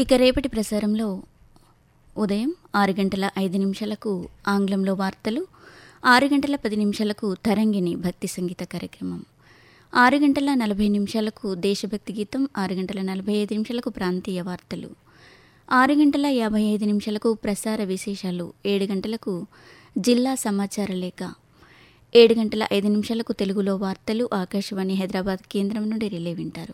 ఇక రేపటి ప్రసారంలో ఉదయం ఆరు గంటల ఐదు నిమిషాలకు ఆంగ్లంలో వార్తలు ఆరు గంటల పది నిమిషాలకు తరంగిణి భక్తి సంగీత కార్యక్రమం ఆరు గంటల నలభై నిమిషాలకు దేశభక్తి గీతం ఆరు గంటల నలభై ఐదు నిమిషాలకు ప్రాంతీయ వార్తలు ఆరు గంటల యాభై ఐదు నిమిషాలకు ప్రసార విశేషాలు ఏడు గంటలకు జిల్లా సమాచార లేఖ ఏడు గంటల ఐదు నిమిషాలకు తెలుగులో వార్తలు ఆకాశవాణి హైదరాబాద్ కేంద్రం నుండి రిలే వింటారు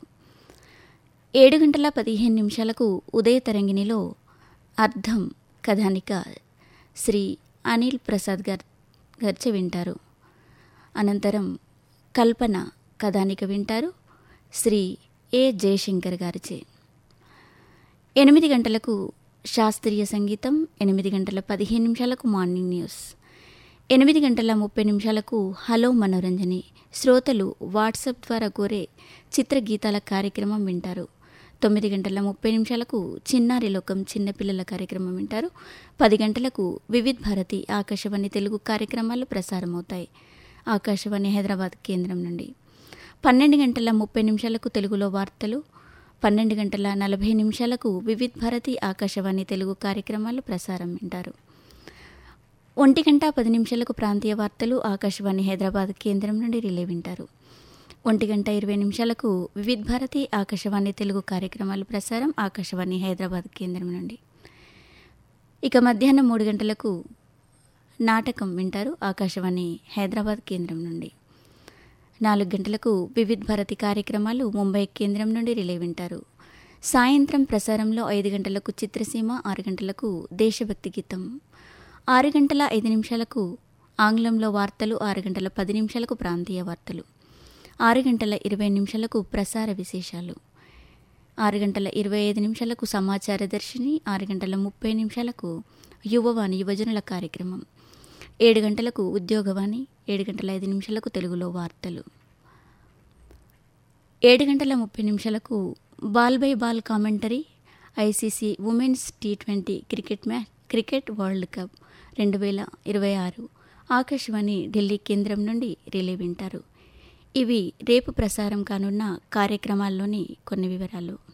ఏడు గంటల పదిహేను నిమిషాలకు ఉదయ తరంగిణిలో అర్థం కథానిక శ్రీ అనిల్ ప్రసాద్ గారు గర్చ వింటారు అనంతరం కల్పన కథానిక వింటారు శ్రీ ఏ జయశంకర్ గారిచే ఎనిమిది గంటలకు శాస్త్రీయ సంగీతం ఎనిమిది గంటల పదిహేను నిమిషాలకు మార్నింగ్ న్యూస్ ఎనిమిది గంటల ముప్పై నిమిషాలకు హలో మనోరంజని శ్రోతలు వాట్సాప్ ద్వారా కోరే చిత్రగీతాల కార్యక్రమం వింటారు తొమ్మిది గంటల ముప్పై నిమిషాలకు చిన్నారి లోకం చిన్నపిల్లల కార్యక్రమం వింటారు పది గంటలకు వివిధ్ భారతి ఆకాశవాణి తెలుగు కార్యక్రమాలు ప్రసారమవుతాయి ఆకాశవాణి హైదరాబాద్ కేంద్రం నుండి పన్నెండు గంటల ముప్పై నిమిషాలకు తెలుగులో వార్తలు పన్నెండు గంటల నలభై నిమిషాలకు వివిధ్ భారతి ఆకాశవాణి తెలుగు కార్యక్రమాలు ప్రసారం వింటారు ఒంటి గంట పది నిమిషాలకు ప్రాంతీయ వార్తలు ఆకాశవాణి హైదరాబాద్ కేంద్రం నుండి రిలే వింటారు ఒంటి గంట ఇరవై నిమిషాలకు వివిధ్ భారతి ఆకాశవాణి తెలుగు కార్యక్రమాలు ప్రసారం ఆకాశవాణి హైదరాబాద్ కేంద్రం నుండి ఇక మధ్యాహ్నం మూడు గంటలకు నాటకం వింటారు ఆకాశవాణి హైదరాబాద్ కేంద్రం నుండి నాలుగు గంటలకు వివిధ్ భారతి కార్యక్రమాలు ముంబై కేంద్రం నుండి రిలే వింటారు సాయంత్రం ప్రసారంలో ఐదు గంటలకు చిత్రసీమ ఆరు గంటలకు దేశభక్తి గీతం ఆరు గంటల ఐదు నిమిషాలకు ఆంగ్లంలో వార్తలు ఆరు గంటల పది నిమిషాలకు ప్రాంతీయ వార్తలు ఆరు గంటల ఇరవై నిమిషాలకు ప్రసార విశేషాలు ఆరు గంటల ఇరవై ఐదు నిమిషాలకు సమాచార దర్శిని ఆరు గంటల ముప్పై నిమిషాలకు యువవాణి యువజనుల కార్యక్రమం ఏడు గంటలకు ఉద్యోగవాణి ఏడు గంటల ఐదు నిమిషాలకు తెలుగులో వార్తలు ఏడు గంటల ముప్పై నిమిషాలకు ball by ball commentary ICC women's T twenty cricket match cricket world cup రెండు వేల ఇరవై ఆరు ఆకాశవాణి ఢిల్లీ కేంద్రం నుండి రిలే వింటారు ఇవి రేపు ప్రసారం కానున్న కార్యక్రమాల్లోని కొన్ని వివరాలు